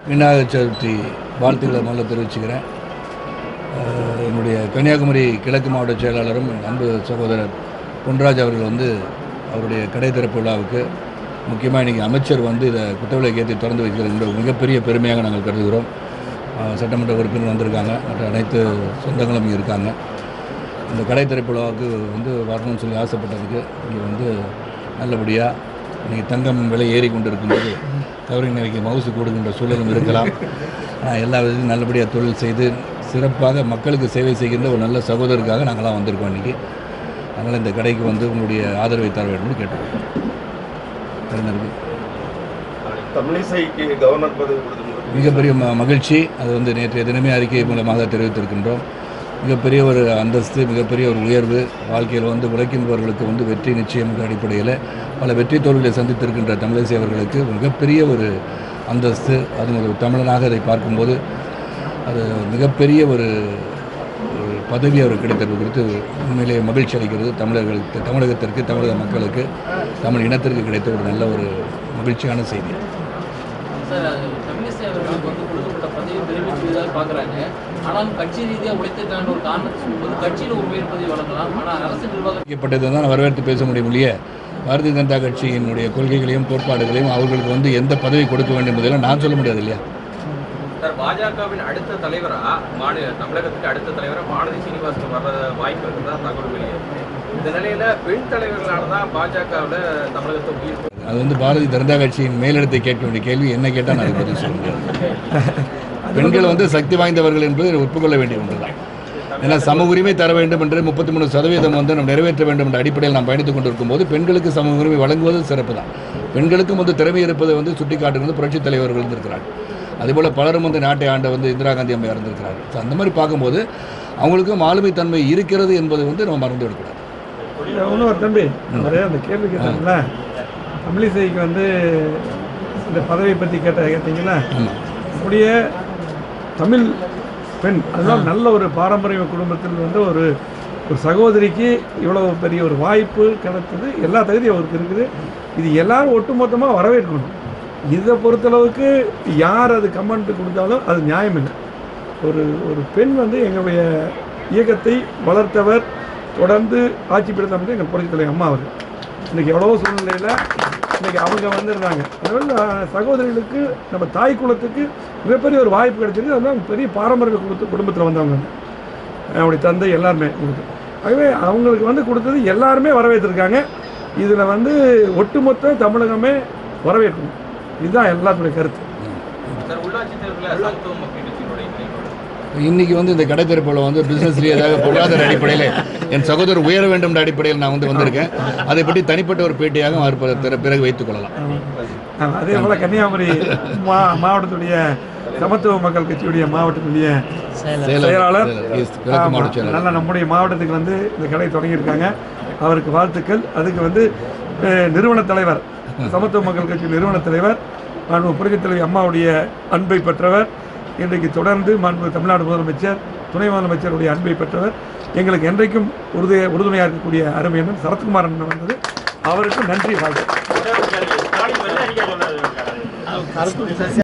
விநாயகர் சதுர்த்தி வாழ்த்துக்களை முதல்ல தெரிவிச்சுக்கிறேன் அஹ் என்னுடைய கன்னியாகுமரி கிழக்கு மாவட்ட செயலாளரும் அன்பு சகோதரர் பொன்ராஜ் அவர்கள் வந்து அவருடைய கடை திறப்பு விழாவுக்கு முக்கியமாக இன்றைக்கி அமைச்சர் வந்து இதை குத்தவிலை ஏற்றி திறந்து வைக்கிற மிகப்பெரிய பெருமையாக நாங்கள் கருதுகிறோம் அஹ் சட்டமன்ற உறுப்பினர் வந்திருக்காங்க மற்ற அனைத்து சொந்தங்களும் இங்கே இருக்காங்க இந்த கடை திறப்பு விழாவுக்கு வந்து வரணும்னு சொல்லி ஆசைப்பட்டதுக்கு இங்கே வந்து நல்லபடியாக இன்றைக்கி தங்கம் விலை ஏறி கொண்டு இருக்கும்போது தவறு நிலைக்கு மவுசு கூடுகின்ற சூழலும் இருக்கலாம் ஆனால் எல்லா விதத்தையும் நல்லபடியாக தொழில் செய்து சிறப்பாக மக்களுக்கு சேவை செய்கின்ற ஒரு நல்ல சகோதரருக்காக நாங்களாம் வந்திருக்கோம் இன்றைக்கி அதனால் இந்த கடைக்கு வந்து உங்களுடைய ஆதரவை தர வேண்டும்னு கேட்டுக்கோங்க கலைஞருக்கு தமிழிசைக்கு கவர்னர் பதவி கொடுத்து மிகப்பெரிய ம மகிழ்ச்சி அது வந்து நேற்றைய தினமே அறிக்கை மூலமாக தெரிவித்திருக்கின்றோம் மிகப்பெரிய ஒரு அந்தஸ்து மிகப்பெரிய ஒரு உயர்வு வாழ்க்கையில் வந்து உழைக்கின்றவர்களுக்கு வந்து வெற்றி நிச்சயம் என்ற அடிப்படையில் பல வெற்றி தோல்விகளை சந்தித்திருக்கின்ற தமிழிசை அவர்களுக்கு மிகப்பெரிய ஒரு அந்தஸ்து அது ஒரு தமிழனாக அதை பார்க்கும்போது அது மிகப்பெரிய ஒரு ஒரு பதவி அவர் கிடைத்தது குறித்து உண்மையிலேயே மகிழ்ச்சி அளிக்கிறது தமிழர்களுக்கு தமிழகத்திற்கு தமிழக மக்களுக்கு தமிழ் இனத்திற்கு கிடைத்த ஒரு நல்ல ஒரு மகிழ்ச்சியான செய்தி சார் அது தமிழிசை அவர்களுக்கு வந்து கொடுக்கப்பட்ட பதவி பெருமை செய்ததாக பார்க்குறாங்க ஆனாலும் கட்சி ரீதியாக உழைத்திருக்கான ஒரு காரணத்தை சொல்லும்போது கட்சியில் ஒரு உயர் பதவி வழங்கலாம் ஆனால் அரசு நிர்வாகம் வைக்கப்பட்டதை தான் வரவேற்று பேச முடியும் இல்லையே பாரதிய ஜனதா கட்சியினுடைய கொள்கைகளையும் கோட்பாடுகளையும் அவர்களுக்கு வந்து எந்த பதவி கொடுக்க வேண்டும் என்பதெல்லாம் நான் சொல்ல முடியாது இல்லையா சார் பாஜகவின் அடுத்த தலைவரா மாநில தமிழகத்துக்கு அடுத்த தலைவரா மாணவி சீனிவாசன் வர்ற வாய்ப்பு இருக்கிறதா தகவல் வெளியே இந்த நிலையில பெண் தலைவர்களால தான் பாஜகவில் தமிழகத்தை உயிர் போகுது. அது வந்து பாரதிய ஜனதா கட்சியின் மேலிடத்தை கேட்க வேண்டிய கேள்வி என்ன கேட்டால் நான் அதை பதில் சொல்ல முடியாது பெண்கள் வந்து சக்தி வாய்ந்தவர்கள் என்பது ஒப்புக்கொள்ள வேண்டிய ஒன்றுதான் ஏன்னா சம உரிமை தர வேண்டும் என்று முப்பத்தி மூணு சதவீதம் வந்து நாம் நிறைவேற்ற வேண்டும் என்ற அடிப்படையில் நாம் பயணித்துக் கொண்டிருக்கும் போது பெண்களுக்கு சம உரிமை வழங்குவது சிறப்பு தான் பெண்களுக்கும் வந்து திறமை இருப்பதை வந்து சுட்டிக்காட்டுகிறது புரட்சித் தலைவர்கள் இருந்திருக்கிறார்கள் அதேபோல் பலரும் வந்து நாட்டை ஆண்ட வந்து இந்திரா காந்தி அம்மையார் இருந்திருக்கிறார்கள் ஸோ அந்த மாதிரி பார்க்கும்போது அவங்களுக்கும் ஆளுமை தன்மை இருக்கிறது என்பதை வந்து நம்ம மறந்து விடக்கூடாது ஒன்றும் ஒரு தம்பி அவரே அந்த கேள்வி கேட்டாங்கல்ல தமிழிசைக்கு வந்து இந்த பதவியை பற்றி கேட்ட கேட்டீங்களா ஆமாம் நம்முடைய தமிழ் பெண் அதனால நல்ல ஒரு பாரம்பரிய குடும்பத்தில் வந்து ஒரு ஒரு சகோதரிக்கு இவ்வளவு பெரிய ஒரு வாய்ப்பு கிடைத்தது எல்லா தகுதியும் அவருக்கு இருக்குது இது எல்லாரும் ஒட்டுமொத்தமாக வரவேற்கணும் இதை பொறுத்தளவுக்கு யார் அது கமெண்ட் கொடுத்தாலும் அது நியாயம் இல்லை ஒரு ஒரு பெண் வந்து எங்களுடைய இயக்கத்தை வளர்த்தவர் தொடர்ந்து ஆட்சி பிடித்த வந்து எங்கள் புரட்சித் தலைவர் அம்மா அவர்கள் இன்றைக்கி எவ்வளவோ சூழ்நிலையில் இன்றைக்கி அவங்க வந்திருந்தாங்க அதனால் அஹ், சகோதரிகளுக்கு நம்ம தாய் குலத்துக்கு மிகப்பெரிய ஒரு வாய்ப்பு கிடைச்சிருக்கு அதுதான் பெரிய பாரம்பரிய குடும்ப குடும்பத்தில் வந்தவங்க அவருடைய தந்தை எல்லாருமே கொடுத்து ஆகவே அவங்களுக்கு வந்து கொடுத்தது எல்லாருமே வரவேற்றிருக்காங்க இதில் வந்து ஒட்டுமொத்த தமிழகமே வரவேற்கணும் இதுதான் எல்லாத்துடைய கருத்து சார் உள்ளாட்சி தேர்தலில் சமத்துவ மக்கள் கட்சியினுடைய இணைப்பு இன்னைக்கு வந்து இந்த கடை திறப்பில் வந்து பிசினஸ் ரீதியாக பொருளாதார அடிப்படையில் என் சகோதரர் உயர வேண்டும் என்ற அடிப்படையில் நான் வந்து வந்திருக்கேன் அதை பற்றி தனிப்பட்ட ஒரு பேட்டியாக அவர் பிற- பிற- பிறகு வைத்துக் கொள்ளலாம் ஆமா, அதே போல் கன்னியாகுமரி மா மாவட்டத்துடைய சமத்துவ மக்கள் கட்சியுடைய மாவட்டத்துடைய செயலாளர் ஈஸ்ட் கிழக்கு மாவட்ட ஆமா, செயலாளர் நல்லா நம்முடைய மாவட்டத்துக்கு வந்து இந்த கடை தொடங்கியிருக்காங்க அவருக்கு வாழ்த்துக்கள் அதுக்கு வந்து அஹ், நிறுவன தலைவர் சமத்துவ மக்கள் கட்சி நிறுவன தலைவர் மாண்பு புரட்சித் தலைவி அம்மாவுடைய அன்பை பெற்றவர் இன்றைக்கு தொடர்ந்து மாண்பு தமிழ்நாடு முதலமைச்சர் துணை முதலமைச்சருடைய அன்பை பெற்றவர் எங்களுக்கு என்றைக்கும் உறுதி உறுதுணையாக இருக்கக்கூடிய அருமை அண்ணன் சரத்குமார் அண்ணன் வந்தது அவருக்கு நன்றி வாழ்த்து